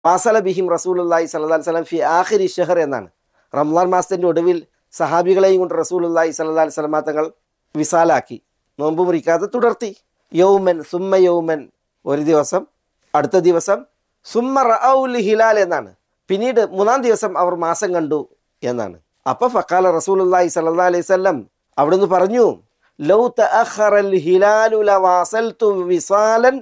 വാസല ബിഹിം റസൂലുല്ലാഹി സല്ലല്ലാഹി അലൈഹി വസല്ലം ഫി ആഖിരി ഷഹർ എന്നാണ് റംലാൻ മാസത്തിൻ്റെ ഒടുവിൽ സഹാബികളെയും കൊണ്ട് റസൂലുല്ലാഹി സല്ലല്ലാഹി അലൈഹി വസല്ലം തങ്ങൾ വിസാലാക്കി നോമ്പ് മുറിക്കാതെ തുടർത്തി യൗമൻ സുമ്മ യൗമൻ ഒരു ദിവസം അടുത്ത ദിവസം സുമ്മ റഔൽ ഹിലാൽ എന്നാണ് പിന്നീട് മൂന്നാം ദിവസം അവർ മാസം കണ്ടു എന്നാണ് അപ്പൊ ഫക്കാല റസൂലുല്ലാഹി സല്ലല്ലാഹി അലൈഹി വസല്ലം അവിടുന്ന് പറഞ്ഞു ലൗ തഅഖറൽ ഹിലാലു ലവാസൽതു വിസാലൻ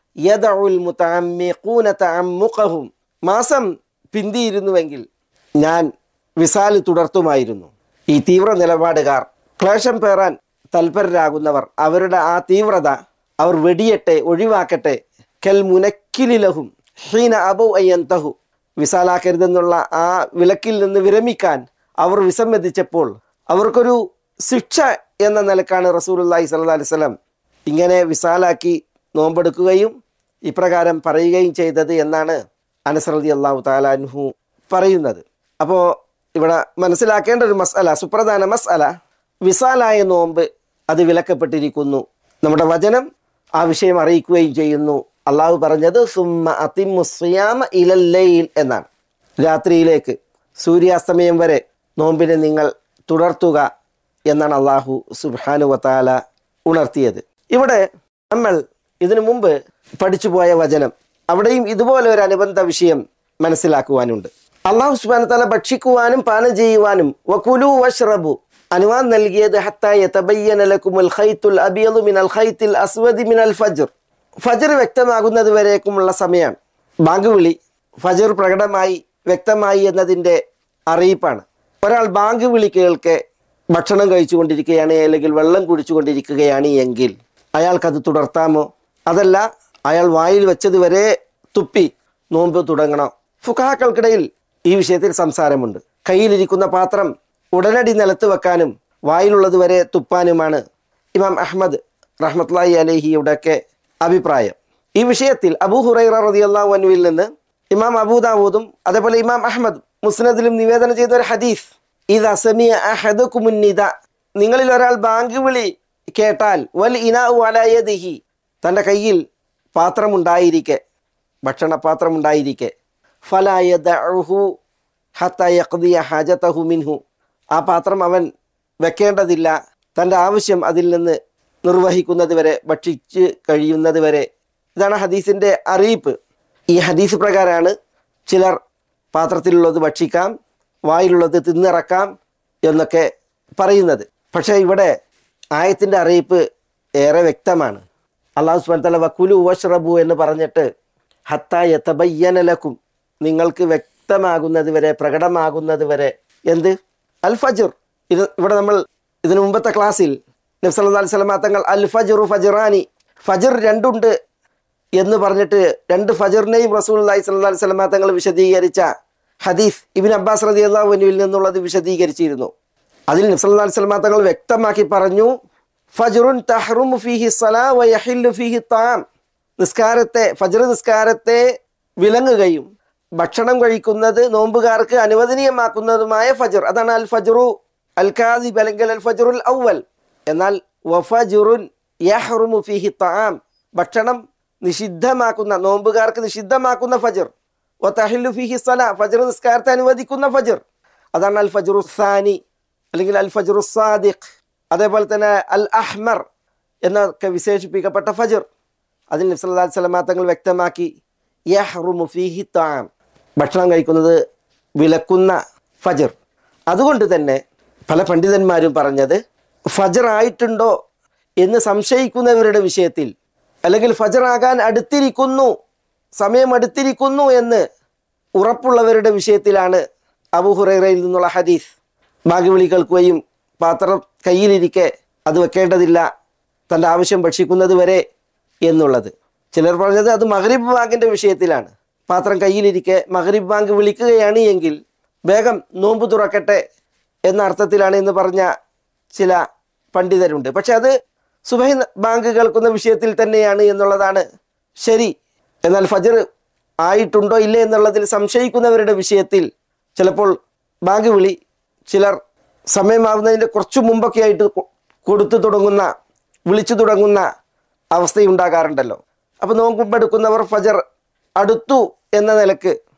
യദഉൽ മുതഅമ്മിഖൂന തഅമ്മുഖഹും മാസം പിന്തിയിരുന്നുവെങ്കിൽ ഞാൻ വിസാല് തുടർത്തുമായിരുന്നു ഈ തീവ്ര നിലപാടുകാർ ക്ലേശം പേറാൻ തൽപരരാകുന്നവർ അവരുടെ ആ തീവ്രത അവർ വെടിയട്ടെ ഒഴിവാക്കട്ടെ കെൽ മുനക്കിലിലഹും ഹീന അബു അയ്യന്തഹു വിസാലാക്കരുതെന്നുള്ള ആ വിലക്കിൽ നിന്ന് വിരമിക്കാൻ അവർ വിസമ്മതിച്ചപ്പോൾ അവർക്കൊരു ശിക്ഷ എന്ന നിലക്കാണ് റസൂലുല്ലാഹി സല്ലല്ലാഹി അലൈഹി വസല്ലം ഇങ്ങനെ വിസാലാക്കി നോമ്പെടുക്കുകയും ഇപ്രകാരം പറയുകയും ചെയ്തത് എന്നാണ് അനസ്രതി അള്ളാഹു താലാൻഹു പറയുന്നത് അപ്പോൾ ഇവിടെ മനസ്സിലാക്കേണ്ട ഒരു മസ്അല സുപ്രധാന മസ്അല വിസാലായ നോമ്പ് അത് വിലക്കപ്പെട്ടിരിക്കുന്നു നമ്മുടെ വചനം ആ വിഷയം അറിയിക്കുകയും ചെയ്യുന്നു അള്ളാഹു പറഞ്ഞത് സുമ്മ അതിമുസ്യാമ ഇലല്ലയിൽ എന്നാണ് രാത്രിയിലേക്ക് സൂര്യാസ്തമയം വരെ നോമ്പിനെ നിങ്ങൾ തുടർത്തുക എന്നാണ് അള്ളാഹു സുബാനു വത്താല ഉണർത്തിയത് ഇവിടെ നമ്മൾ ഇതിനു മുമ്പ് പഠിച്ചു പോയ വചനം അവിടെയും ഇതുപോലെ ഒരു അനുബന്ധ വിഷയം മനസ്സിലാക്കുവാനുണ്ട് അള്ളാഹു സുബാന തല ഭക്ഷിക്കുവാനും പാനം ചെയ്യുവാനും വകുലു വഷ്റബു അനുവാദം നൽകിയത് ഹത്തായ തബയ്യനലക്കുമുൽ ഖൈത്തുൽ അബിയദു മിനൽ ഖൈത്തിൽ അസ്വദി മിനൽ ഫജ്ർ ഫജർ വ്യക്തമാകുന്നത് വരേക്കുമുള്ള സമയമാണ് ബാങ്ക് വിളി ഫജർ പ്രകടമായി വ്യക്തമായി എന്നതിൻ്റെ അറിയിപ്പാണ് ഒരാൾ ബാങ്ക് വിളി കേൾക്കെ ഭക്ഷണം കഴിച്ചുകൊണ്ടിരിക്കുകയാണ് അല്ലെങ്കിൽ വെള്ളം കുടിച്ചുകൊണ്ടിരിക്കുകയാണ് എങ്കിൽ അയാൾക്കത് തുടർത്താമോ അതല്ല അയാൾ വായിൽ വെച്ചത് വരെ തുപ്പി നോമ്പ് തുടങ്ങണോ ഫുഖാക്കൾക്കിടയിൽ ഈ വിഷയത്തിൽ സംസാരമുണ്ട് കയ്യിലിരിക്കുന്ന പാത്രം ഉടനടി നിലത്ത് വെക്കാനും വായിലുള്ളത് വരെ തുപ്പാനുമാണ് ഇമാം അഹമ്മദ് റഹ്മത്ലായി അലഹിയുടെയൊക്കെ അഭിപ്രായം ഈ വിഷയത്തിൽ അബൂ ഹുറൈറ റളിയല്ലാഹു അൻഹുവിൽ നിന്ന് ഇമാം അബൂദാവൂദും അതേപോലെ ഇമാം അഹമ്മദ് മുസ്നദിലും നിവേദനം ചെയ്ത ഒരു ഹദീസ് ഇത് അസമിയ അഹദുക്കുമുന്നിദ നിങ്ങളിൽ ഒരാൾ ബാങ്ക് വിളി കേട്ടാൽ വൽ ഇനാഉ അലയദിഹി തൻ്റെ കയ്യിൽ പാത്രമുണ്ടായിരിക്കെ ഭക്ഷണപാത്രമുണ്ടായിരിക്കെ ഫലായദഹു ഹത്ത യഖ്ദിയ ഹാജതഹു മിൻഹു ആ പാത്രം അവൻ വെക്കേണ്ടതില്ല തൻ്റെ ആവശ്യം അതിൽ നിന്ന് നിർവഹിക്കുന്നത് വരെ ഭക്ഷിച്ച് കഴിയുന്നത് വരെ ഇതാണ് ഹദീസിൻ്റെ അറിയിപ്പ് ഈ ഹദീസ് പ്രകാരമാണ് ചിലർ പാത്രത്തിലുള്ളത് ഭക്ഷിക്കാം വായിലുള്ളത് തിന്നിറക്കാം എന്നൊക്കെ പറയുന്നത് പക്ഷേ ഇവിടെ ആയത്തിൻ്റെ അറിയിപ്പ് ഏറെ വ്യക്തമാണ് അള്ളാഹു സുബ്ഹാനഹു വതആല വക്കുലു വഷ്റബു എന്ന് പറഞ്ഞിട്ട് ഹത്തായ തബയ്യനലക്കും നിങ്ങൾക്ക് വ്യക്തമാകുന്നത് വരെ പ്രകടമാകുന്നത് വരെ എന്ത് അൽ ഫജർ ഇത് ഇവിടെ നമ്മൾ ഇതിനു മുമ്പത്തെ ക്ലാസ്സിൽ നബ്സല്ലാ അലൈഹി സ്വലമാ തങ്ങൾ അൽ ഫജറു ഫജറാനി ഫജർ രണ്ടുണ്ട് എന്ന് പറഞ്ഞിട്ട് രണ്ട് ഫജറിനെയും റസൂൽ അലൈഹി സ്വല്ലാ അലൈഹി സ്വലമാ തങ്ങൾ വിശദീകരിച്ച ഹദീഫ് ഇബിൻ അബ്ബാസ് റതി അള്ളാഹുവിനുവിൽ നിന്നുള്ളത് വിശദീകരിച്ചിരുന്നു അതിൽ നബ്സല്ലാ അലൈഹി സ്വലമാ തങ്ങൾ വ്യക്തമാക്കി പറഞ്ഞു ഫജറുൻ തഹ്റുമു ഫീഹി സലാ വ യഹില്ലു ഫീഹി താം നിസ്കാരത്തെ ഫജർ നിസ്കാരത്തെ വിലങ്ങുകയും ഭക്ഷണം കഴിക്കുന്നത് നോമ്പുകാർക്ക് അനുവദനീയമാക്കുന്നതുമായ ഫജർ അതാണ് അൽ ഫജറു അൽ കാദിബ് അല്ലെങ്കിൽ അൽ ഫജറുൽ ഔവൽ എന്നാൽ വഫജുറുൻ യഹ്റുമു ഫീഹി താം ഭക്ഷണം നിഷിദ്ധമാക്കുന്ന നോമ്പുകാർക്ക് നിഷിദ്ധമാക്കുന്ന ഫജർ വതഹില്ലു ഫീഹി സല ഫജർ നിസ്കാരത്തെ അനുവദിക്കുന്ന ഫജർ അതാണ് അൽ ഫജറു സാനി അല്ലെങ്കിൽ അൽ ഫജറു സാദിഖ് അതേപോലെ തന്നെ അൽ അഹ്മർ എന്നൊക്കെ വിശേഷിപ്പിക്കപ്പെട്ട ഫജർ അതിൽ നബ്സല്ലാ സ്വലമാ തങ്ങൾ വ്യക്തമാക്കി യഹ്റുമു ഫീഹി താം ഭക്ഷണം കഴിക്കുന്നത് വിലക്കുന്ന ഫജർ അതുകൊണ്ട് തന്നെ പല പണ്ഡിതന്മാരും പറഞ്ഞത് ഫജർ ആയിട്ടുണ്ടോ എന്ന് സംശയിക്കുന്നവരുടെ വിഷയത്തിൽ അല്ലെങ്കിൽ ഫജർ ആകാൻ അടുത്തിരിക്കുന്നു സമയം അടുത്തിരിക്കുന്നു എന്ന് ഉറപ്പുള്ളവരുടെ വിഷയത്തിലാണ് അബുഹുറൈറയിൽ നിന്നുള്ള ഹദീസ് ഭാഗ്യവിളി കേൾക്കുകയും പാത്രം കയ്യിലിരിക്കെ അത് വെക്കേണ്ടതില്ല തൻ്റെ ആവശ്യം ഭക്ഷിക്കുന്നത് വരെ എന്നുള്ളത് ചിലർ പറഞ്ഞത് അത് മഹരിബ് ബാങ്കിൻ്റെ വിഷയത്തിലാണ് പാത്രം കയ്യിലിരിക്കെ മഹരിബ് ബാങ്ക് വിളിക്കുകയാണ് എങ്കിൽ വേഗം നോമ്പ് തുറക്കട്ടെ എന്ന അർത്ഥത്തിലാണ് എന്ന് പറഞ്ഞ ചില പണ്ഡിതരുണ്ട് പക്ഷെ അത് സുബൈ ബാങ്ക് കേൾക്കുന്ന വിഷയത്തിൽ തന്നെയാണ് എന്നുള്ളതാണ് ശരി എന്നാൽ ഫജർ ആയിട്ടുണ്ടോ ഇല്ലേ എന്നുള്ളതിൽ സംശയിക്കുന്നവരുടെ വിഷയത്തിൽ ചിലപ്പോൾ ബാങ്ക് വിളി ചിലർ സമയമാകുന്നതിൻ്റെ കുറച്ചു മുമ്പൊക്കെ ആയിട്ട് കൊ- കൊടുത്തു തുടങ്ങുന്ന വിളിച്ചു തുടങ്ങുന്ന അവസ്ഥയുണ്ടാകാറുണ്ടല്ലോ അപ്പോൾ നോമ്പെടുക്കുന്നവർ ഫജർ അടുത്തു എന്ന നിലക്ക്